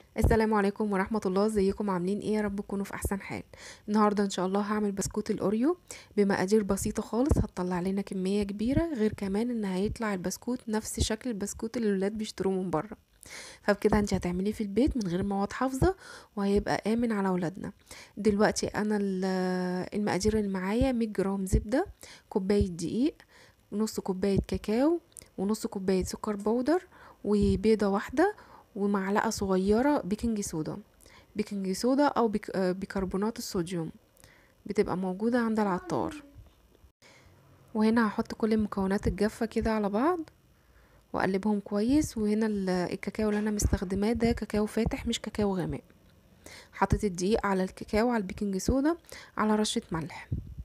السلام عليكم ورحمة الله ازيكم عاملين ايه يا رب تكونوا في احسن حال النهاردة ان شاء الله هعمل بسكوت الاوريو بمقادير بسيطة خالص هتطلع لنا كمية كبيرة غير كمان ان هيطلع البسكوت نفس شكل البسكوت اللي الولاد بيشتروه من بره فبكده انت هتعمليه في البيت من غير مواد حافظة وهيبقى امن على ولادنا دلوقتي انا المقادير اللي معايا 100 جرام زبدة كوباية دقيق نص كوباية كاكاو ونص كوباية سكر بودر وبيضة واحدة ومعلقة صغيرة بيكنج صودا بيكنج صودا أو بيك بيكربونات الصوديوم بتبقى موجودة عند العطار وهنا هحط كل المكونات الجافة كده على بعض واقلبهم كويس وهنا الكاكاو اللي انا مستخدماه ده كاكاو فاتح مش كاكاو غامق حطيت الدقيق على الكاكاو على البيكنج صودا على رشة ملح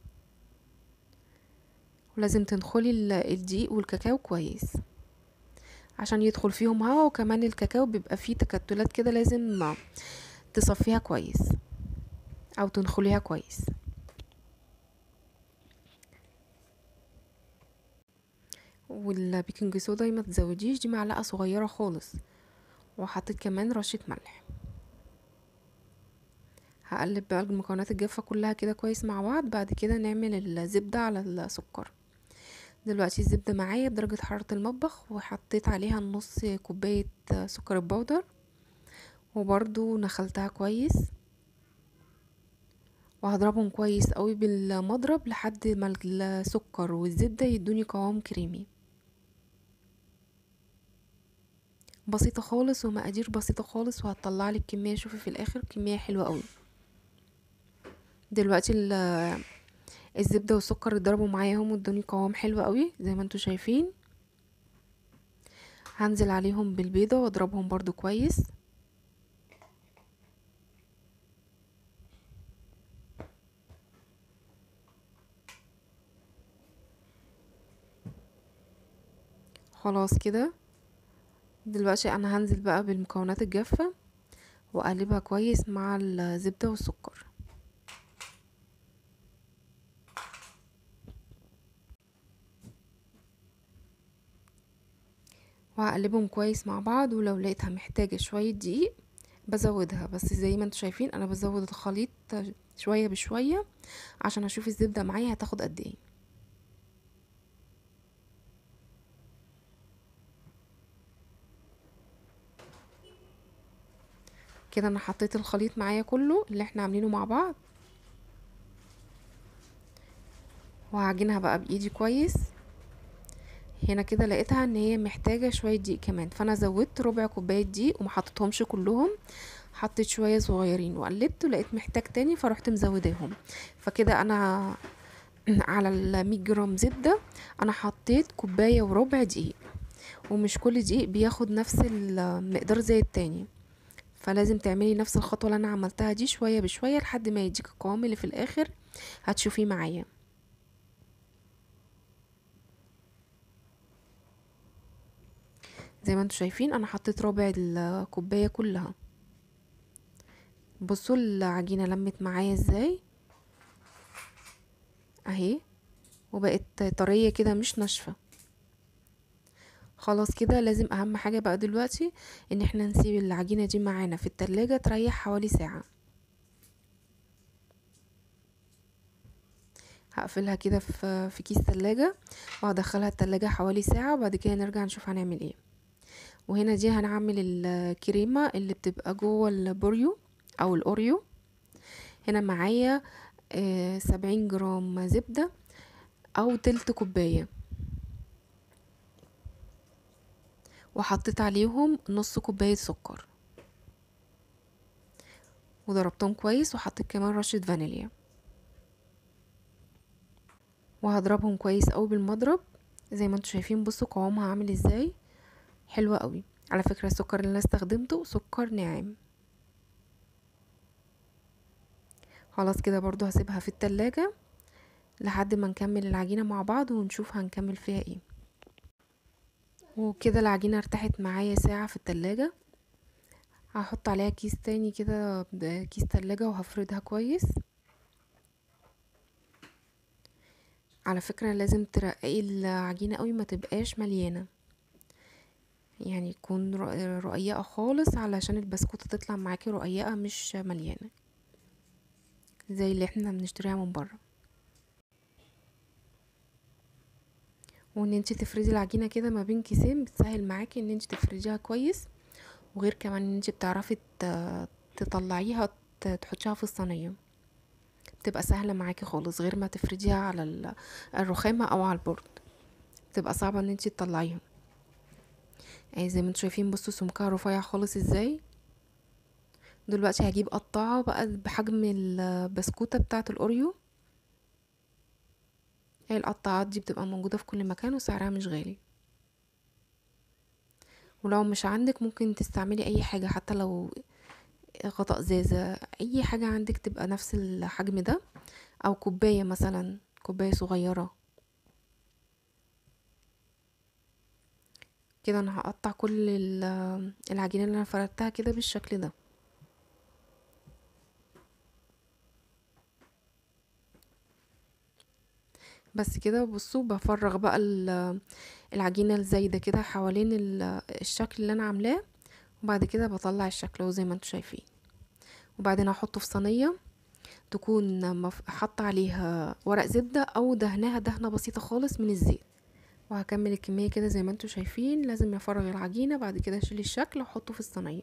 ولازم تنخلي الدقيق والكاكاو كويس عشان يدخل فيهم هوا وكمان الكاكاو بيبقى فيه تكتلات كده لازم تصفيها كويس او تنخليها كويس والبيكنج صودا ما تزوديش دي معلقه صغيره خالص وحطيت كمان رشه ملح هقلب بقى المكونات الجافه كلها كده كويس مع بعض بعد كده نعمل الزبده على السكر دلوقتي الزبدة معايا بدرجة حرارة المطبخ وحطيت عليها نص كوباية سكر البودر وبرضو نخلتها كويس وهضربهم كويس قوي بالمضرب لحد ما السكر والزبدة يدوني قوام كريمي بسيطة خالص ومقادير بسيطة خالص وهتطلع لك كمية شوفي في الاخر كمية حلوة قوي دلوقتي الزبدة والسكر اتضربوا معايا هم ادوني قوام حلو قوي زي ما انتوا شايفين هنزل عليهم بالبيضة واضربهم برضو كويس خلاص كده دلوقتي انا هنزل بقى بالمكونات الجافة واقلبها كويس مع الزبدة والسكر وهقلبهم كويس مع بعض ولو لقيتها محتاجة شوية دقيق بزودها بس زي ما انتوا شايفين انا بزود الخليط شوية بشوية عشان اشوف الزبدة معايا هتاخد قد ايه كده انا حطيت الخليط معايا كله اللي احنا عاملينه مع بعض وهعجنها بقى بايدي كويس هنا كده لقيتها ان هي محتاجة شوية دقيق كمان فانا زودت ربع كوباية دقيق وما حطيتهمش كلهم حطيت شوية صغيرين وقلبت ولقيت محتاج تاني فرحت مزوداهم فكده انا على المية جرام زبدة انا حطيت كوباية وربع دقيق ومش كل دقيق بياخد نفس المقدار زي التاني فلازم تعملي نفس الخطوة اللي انا عملتها دي شوية بشوية لحد ما يديك القوام اللي في الاخر هتشوفيه معايا زي ما انتوا شايفين انا حطيت ربع الكوبايه كلها بصوا العجينه لمت معايا ازاي اهي وبقت طريه كده مش ناشفه خلاص كده لازم اهم حاجه بقى دلوقتي ان احنا نسيب العجينه دي معانا في التلاجة تريح حوالي ساعه هقفلها كده في في كيس تلاجة وهدخلها التلاجة حوالي ساعة وبعد كده نرجع نشوف هنعمل ايه وهنا دي هنعمل الكريمة اللي بتبقى جوه البوريو او الاوريو هنا معايا سبعين جرام زبدة او تلت كوباية وحطيت عليهم نص كوباية سكر وضربتهم كويس وحطيت كمان رشة فانيليا وهضربهم كويس قوي بالمضرب زي ما انتوا شايفين بصوا قوامها عامل ازاي حلوة قوي على فكرة السكر اللي انا استخدمته سكر ناعم خلاص كده برضو هسيبها في التلاجة لحد ما نكمل العجينة مع بعض ونشوف هنكمل فيها ايه وكده العجينة ارتاحت معايا ساعة في التلاجة هحط عليها كيس تاني كده كيس تلاجة وهفردها كويس على فكرة لازم ترققي العجينة قوي ما تبقاش مليانة يعني تكون رق- رقيقة خالص علشان البسكوتة تطلع معاكي رقيقة مش مليانة زي اللي احنا بنشتريها من بره وان انت تفردي العجينة كده ما بين كيسين بتسهل معاكي ان انت تفرديها كويس وغير كمان ان انت بتعرفي ت- تطلعيها ت- تحطيها في الصينية بتبقى سهلة معاكي خالص غير ما تفرديها على ال- الرخامة او على البورد بتبقى صعبة ان انت تطلعيها يعني زي ما انتوا شايفين بصوا سمكها رفيع خالص ازاي دلوقتي هجيب قطاعة بقى بحجم البسكوتة بتاعة الأوريو هي القطاعات دي بتبقى موجودة في كل مكان وسعرها مش غالي ولو مش عندك ممكن تستعملي أي حاجة حتى لو غطاء ازازة أي حاجة عندك تبقى نفس الحجم ده أو كوباية مثلا كوباية صغيرة كده أنا هقطع كل ال- العجينة اللي أنا فردتها كده بالشكل ده بس كده بصوا بفرغ بقى ال- العجينة الزايدة كده حوالين ال- الشكل اللي انا عاملاه وبعد كده بطلع الشكل اهو زي ما انتوا شايفين وبعدين احطه في صينية تكون مف- حاطة عليها ورق زبدة او دهناها دهنة بسيطة خالص من الزيت وهكمل الكمية كده زي ما انتوا شايفين لازم افرغ العجينة بعد كده اشيل الشكل واحطه في الصينية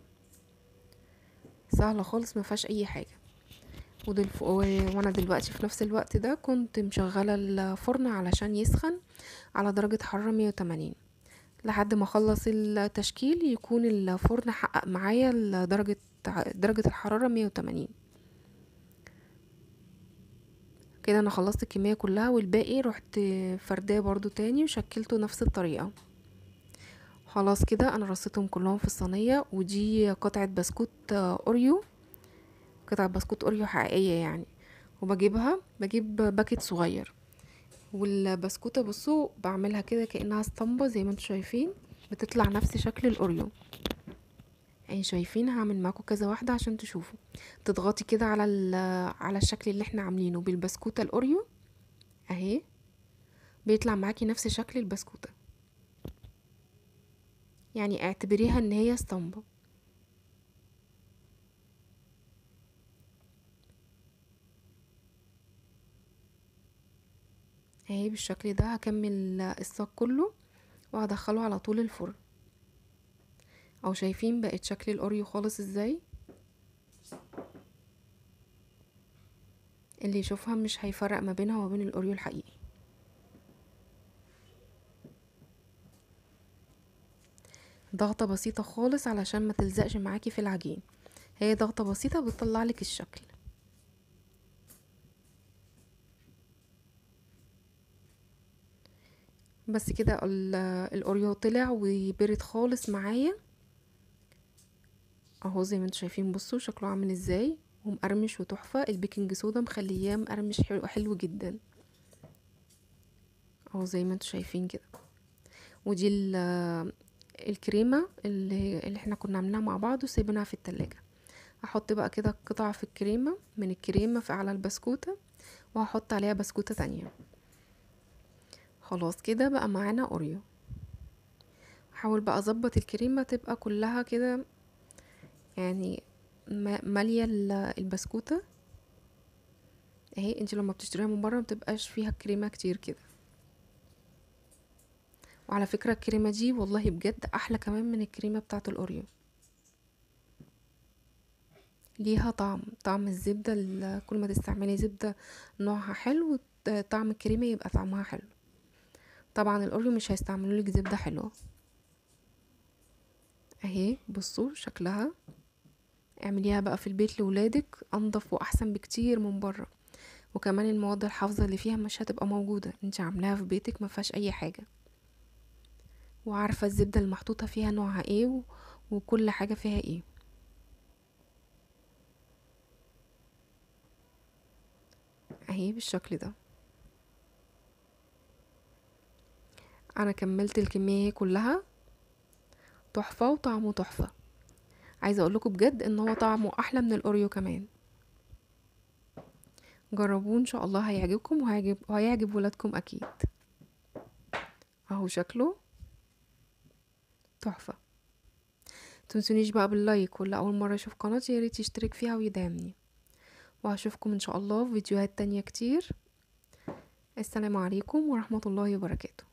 سهلة خالص ما فيهاش اي حاجة ودل... و- وانا دلوقتي في نفس الوقت ده كنت مشغلة الفرن علشان يسخن على درجة حرارة 180 لحد ما اخلص التشكيل يكون الفرن حقق معايا درجة درجة الحرارة 180 كده انا خلصت الكمية كلها والباقي رحت فرداه برضو تاني وشكلته نفس الطريقة خلاص كده انا رصيتهم كلهم في الصينية ودي قطعة بسكوت اوريو قطعة بسكوت اوريو حقيقية يعني وبجيبها بجيب باكيت صغير والبسكوتة بصوا بعملها كده كأنها اسطمبة زي ما انتوا شايفين بتطلع نفس شكل الاوريو يعني شايفين هعمل معاكم كذا واحدة عشان تشوفوا تضغطي كده على ال- على الشكل اللي احنا عاملينه بالبسكوتة الاوريو اهي بيطلع معاكي نفس شكل البسكوتة يعني اعتبريها ان هي اسطمبة اهي بالشكل ده هكمل الصاج كله وهدخله على طول الفرن او شايفين بقت شكل الاوريو خالص ازاي اللي يشوفها مش هيفرق ما بينها وما بين الاوريو الحقيقي ضغطة بسيطة خالص علشان ما تلزقش معاكي في العجين هي ضغطة بسيطة بتطلع لك الشكل بس كده ال- الاوريو طلع وبرد خالص معايا اهو زي ما انتوا شايفين بصوا شكله عامل ازاي ومقرمش وتحفة البيكنج صودا مخلياه مقرمش حلو, حلو جدا اهو زي ما انتوا شايفين كده ودي ال- الكريمة اللي, اللي احنا كنا عاملينها مع بعض وسيبناها في التلاجة هحط بقى كده قطعة في الكريمة من الكريمة في على البسكوتة وهحط عليها بسكوتة تانية خلاص كده بقى معانا اوريو حاول بقى اظبط الكريمة تبقى كلها كده يعني ما- مالية ال- البسكوتة اهي انت لما بتشتريها من بره مبتبقاش فيها كريمة كتير كده وعلى فكرة الكريمة دي والله بجد احلى كمان من الكريمة بتاعة الاوريو ليها طعم طعم الزبدة ال- كل ما تستعملي زبدة نوعها حلو ط- طعم الكريمة يبقى طعمها حلو طبعا الاوريو مش هيستعملوا لك زبدة حلوة اهي بصوا شكلها اعمليها بقى في البيت لولادك انضف واحسن بكتير من بره وكمان المواد الحافظة اللي فيها مش هتبقى موجودة انت عاملاها في بيتك ما فيهاش اي حاجة وعارفة الزبدة المحطوطة فيها نوعها ايه و... وكل حاجة فيها ايه اهي بالشكل ده انا كملت الكمية كلها تحفة وطعمه تحفة عايزة اقول لكم بجد ان هو طعمه احلى من الاوريو كمان جربوه ان شاء الله هيعجبكم وهيعجب وهيعجب ولادكم اكيد اهو شكله تحفة تنسونيش بقى باللايك واللي اول مره يشوف قناتي ياريت يشترك فيها ويدعمني وهشوفكم ان شاء الله في فيديوهات تانية كتير السلام عليكم ورحمه الله وبركاته